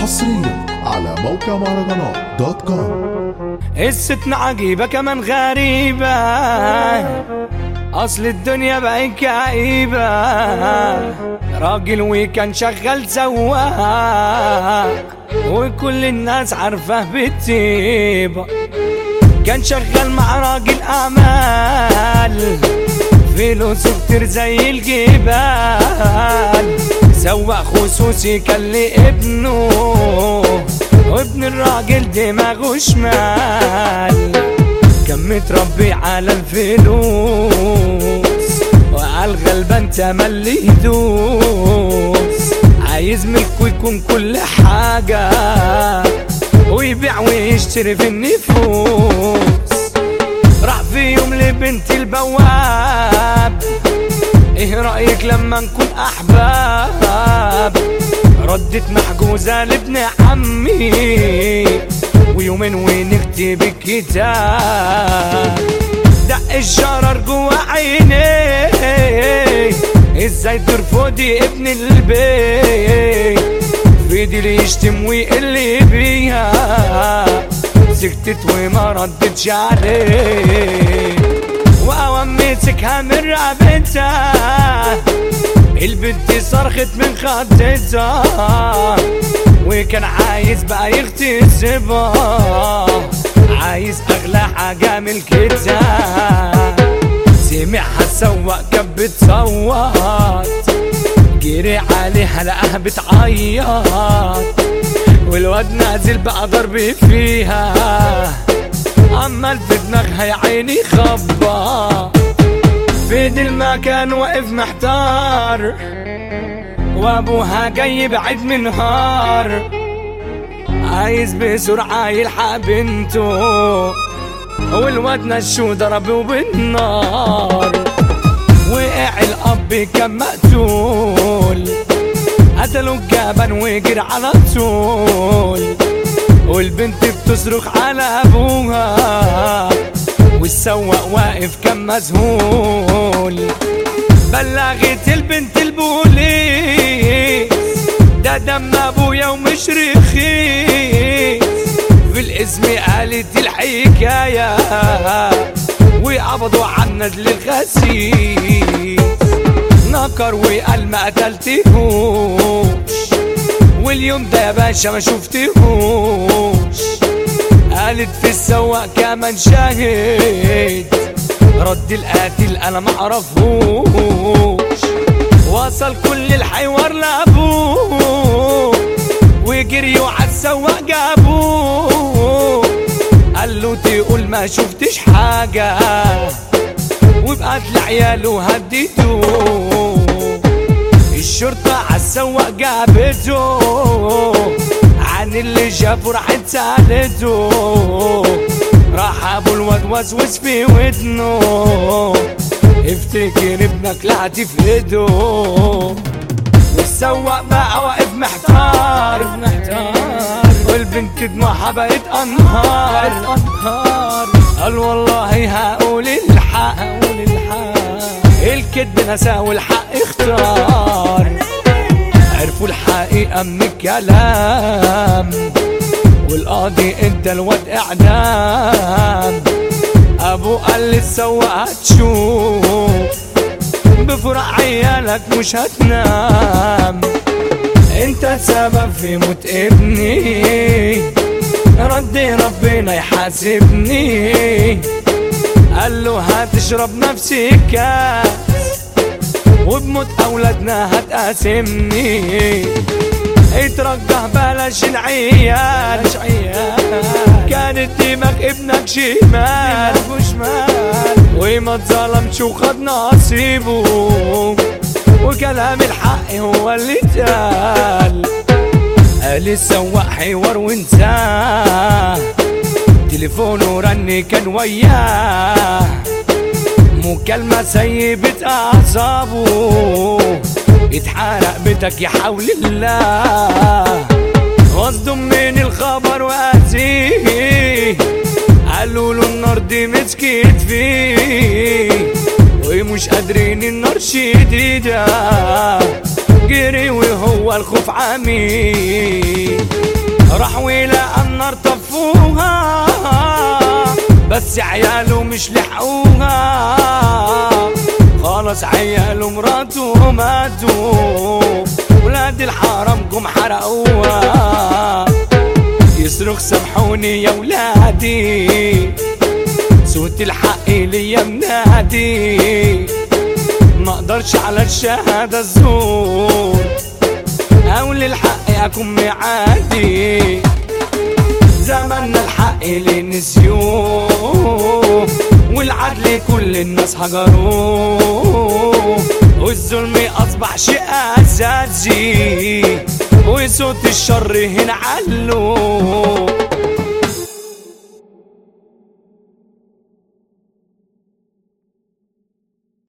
حصريا على موقع مهرجانات دوت كوم قصتنا عجيبة كمان غريبة أصل الدنيا بقت كئيبة راجل وكان شغال سواق وكل الناس عارفاه بالطيبة كان شغال مع راجل أعمال فلوسه كتير زي الجبال سواق خصوصي كان لابنه وابن الراجل دماغه شمال كان متربي على الفلوس وعلى الغلبان تملي يدوس عايز ملكه يكون كل حاجة ويبيع ويشتري في النفوس راح في يوم لبنت البواب ايه رأيك لما نكون احباب ردت محجوزة لابن عمي ويومين ونكتب الكتاب دق الشرر جوا عيني ازاي ترفضي ابن البيت فضل يشتم ويقل بيها سكتت وما ردتش عليه واوام مسكها من رقبتها البنت صرخت من خدتها وكان عايز بقى يغتصبها عايز اغلى حاجة ملكتها سمعها السواق كانت بتصوت جري عليها لقاها بتعيط والواد نازل بقى ضرب فيها عمال في دماغها يا عيني خبط فين المكان واقف محتار وابوها جاي بعيد من نهار عايز بسرعة يلحق بنته والواد نشو ضربه بالنار وقع الأب كان مقتول قتلوا الجبل وجري على طول والبنت بتصرخ على أبوها والسواق واقف كان مذهول بلغت البنت البوليس ده دم ابويا ومش رخيص في الاسم قالت الحكاية وقبضوا على الندل الغسيس نكر وقال ما قتلتهوش واليوم ده يا باشا ما شفتهوش قالت في السواق كمان شاهد رد القاتل انا معرفوش وصل كل الحوار لابوه وجريوا على السواق جابوه قال له تقول ما شفتش حاجة وبقت لعياله هديته الشرطة على السواق جابته عن اللي شافه راحت سالته راح ابو الواد وسوس في ودنه افتكر ابنك لعت في ايده والسواق بقى واقف محتار محتار والبنت دموعها بقت انهار انهار قال والله هقول الحق هقول الحق الكذب نسى والحق اختار عرفوا الحقيقة من الكلام والقاضي ادى الواد اعدام ابو قال للسواق هتشوف بفرح عيالك مش هتنام انت سبب في موت ابني ردي ربنا يحاسبني قال له هتشرب نفسي كاس وبموت اولادنا هتقاسمني اترجح بلاش العيال كانت دماغ ابنك شمال وشمال وما اتظلمش وخد نصيبه وكلام الحق هو اللي اتقال قال السواق حوار وانساه تليفونه رن كان وياه مكالمة سيبت أعصابه اتحرق بيتك يا حول الله غصدم من الخبر وأذيه قالوا له النار دي مسكت فيه ومش قادرين النار شديدة جري وهو الخوف عميق راح ولقى النار طفوها بس عياله مش لحقوها خلاص عياله مراته ماتوا ولاد الحرام جم حرقوها يصرخ سامحوني يا ولادي صوت الحق ليا منادي ما اقدرش على الشهادة الزور او للحق اكون معادي زماننا الحق اللي نسيوه والعدل كل الناس هجروه والظلم اصبح شيء اساسي وصوت الشر هنا علو